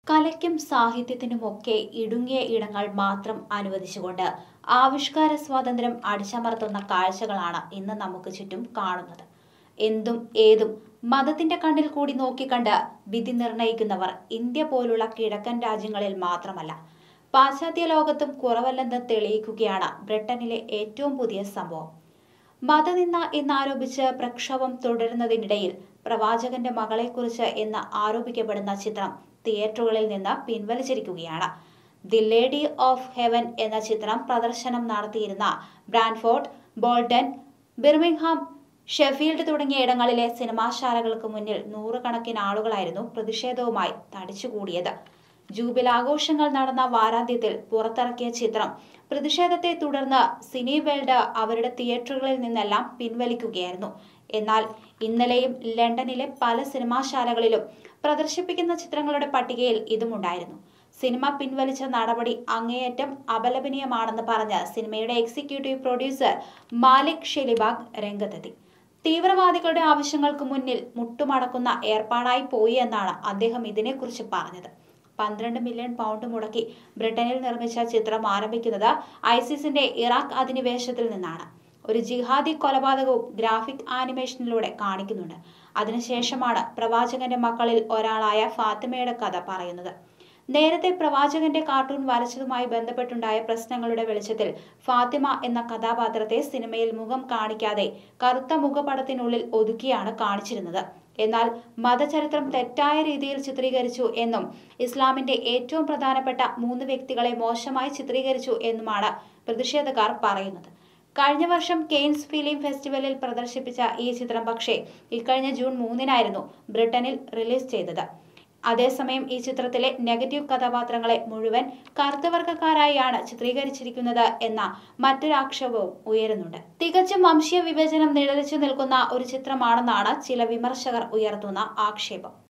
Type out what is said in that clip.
കലയ്ക്കും സാഹിത്യത്തിനുമൊക്കെ ഇടുങ്ങിയ ഇടങ്ങൾ മാത്രം അനുവദിച്ചുകൊണ്ട് ആവിഷ്കാര സ്വാതന്ത്ര്യം അടിച്ചമർത്തുന്ന കാഴ്ചകളാണ് ഇന്ന് നമുക്ക് ചുറ്റും കാണുന്നത് എന്തും ഏതും മതത്തിന്റെ കണ്ണിൽ കൂടി നോക്കിക്കണ്ട് വിധി നിർണയിക്കുന്നവർ ഇന്ത്യ പോലുള്ള കിഴക്കൻ രാജ്യങ്ങളിൽ മാത്രമല്ല പാശ്ചാത്യ ലോകത്തും കുറവല്ലെന്ന് തെളിയിക്കുകയാണ് ബ്രിട്ടനിലെ ഏറ്റവും പുതിയ സംഭവം മതനിന്ദ എന്നാരോപിച്ച് പ്രക്ഷോഭം തുടരുന്നതിനിടയിൽ പ്രവാചകന്റെ മകളെക്കുറിച്ച് എന്ന് ആരോപിക്കപ്പെടുന്ന ചിത്രം തിയേറ്ററുകളിൽ നിന്ന് പിൻവലിച്ചിരിക്കുകയാണ് ദി ലേഡി ഓഫ് ഹെവൻ എന്ന ചിത്രം പ്രദർശനം നടത്തിയിരുന്ന ബ്രാൻഫോർഡ് ബോൾട്ടൺ ബിർമിംഗ്ഹാം ഷെഫീൽഡ് തുടങ്ങിയ ഇടങ്ങളിലെ സിനിമാശാലകൾക്ക് മുന്നിൽ നൂറുകണക്കിന് ആളുകളായിരുന്നു പ്രതിഷേധവുമായി തടിച്ചുകൂടിയത് ജൂബിലാഘോഷങ്ങൾ നടന്ന വാരാന്ത്യത്തിൽ പുറത്തിറക്കിയ ചിത്രം പ്രതിഷേധത്തെ തുടർന്ന് സിനി വേൾഡ് അവരുടെ തിയേറ്ററുകളിൽ നിന്നെല്ലാം പിൻവലിക്കുകയായിരുന്നു എന്നാൽ ഇന്നലെയും ലണ്ടനിലെ പല സിനിമാശാലകളിലും പ്രദർശിപ്പിക്കുന്ന ചിത്രങ്ങളുടെ പട്ടികയിൽ ഇതുമുണ്ടായിരുന്നു സിനിമ പിൻവലിച്ച നടപടി അങ്ങേയറ്റം അപലപനീയമാണെന്ന് പറഞ്ഞ് സിനിമയുടെ എക്സിക്യൂട്ടീവ് പ്രൊഡ്യൂസർ മാലിക് ഷെലിബാഗ് രംഗത്തെത്തി തീവ്രവാദികളുടെ ആവശ്യങ്ങൾക്ക് മുന്നിൽ മുട്ടുമടക്കുന്ന ഏർപ്പാടായി പോയി എന്നാണ് അദ്ദേഹം ഇതിനെക്കുറിച്ച് പറഞ്ഞത് പന്ത്രണ്ട് മില്യൺ പൗണ്ട് മുടക്കി ബ്രിട്ടനിൽ നിർമ്മിച്ച ചിത്രം ആരംഭിക്കുന്നത് ഐസിസിന്റെ ഇറാഖ് അധിനിവേശത്തിൽ നിന്നാണ് ഒരു ജിഹാദി കൊലപാതകവും ഗ്രാഫിക് ആനിമേഷനിലൂടെ കാണിക്കുന്നുണ്ട് അതിനുശേഷമാണ് പ്രവാചകന്റെ മക്കളിൽ ഒരാളായ ഫാത്തിമയുടെ കഥ പറയുന്നത് നേരത്തെ പ്രവാചകന്റെ കാർട്ടൂൺ വരച്ചതുമായി ബന്ധപ്പെട്ടുണ്ടായ പ്രശ്നങ്ങളുടെ വെളിച്ചത്തിൽ ഫാത്തിമ എന്ന കഥാപാത്രത്തെ സിനിമയിൽ മുഖം കാണിക്കാതെ കറുത്ത മുഖപടത്തിനുള്ളിൽ ഒതുക്കിയാണ് കാണിച്ചിരുന്നത് എന്നാൽ മതചരിത്രം തെറ്റായ രീതിയിൽ ചിത്രീകരിച്ചു എന്നും ഇസ്ലാമിന്റെ ഏറ്റവും പ്രധാനപ്പെട്ട മൂന്ന് വ്യക്തികളെ മോശമായി ചിത്രീകരിച്ചു എന്നുമാണ് പ്രതിഷേധക്കാർ പറയുന്നത് കഴിഞ്ഞ വർഷം കെയ്ൻസ് ഫിലിം ഫെസ്റ്റിവലിൽ പ്രദർശിപ്പിച്ച ഈ ചിത്രം പക്ഷേ ഇക്കഴിഞ്ഞ ജൂൺ മൂന്നിനായിരുന്നു ബ്രിട്ടനിൽ റിലീസ് ചെയ്തത് അതേസമയം ഈ ചിത്രത്തിലെ നെഗറ്റീവ് കഥാപാത്രങ്ങളെ മുഴുവൻ കറുത്തവർഗക്കാരായാണ് ചിത്രീകരിച്ചിരിക്കുന്നത് എന്ന മറ്റൊരു ആക്ഷേപവും ഉയരുന്നുണ്ട് തികച്ചും വംശീയ വിവേചനം നിഴലിച്ചു നിൽക്കുന്ന ഒരു ചിത്രമാണെന്നാണ് ചില വിമർശകർ ഉയർത്തുന്ന ആക്ഷേപം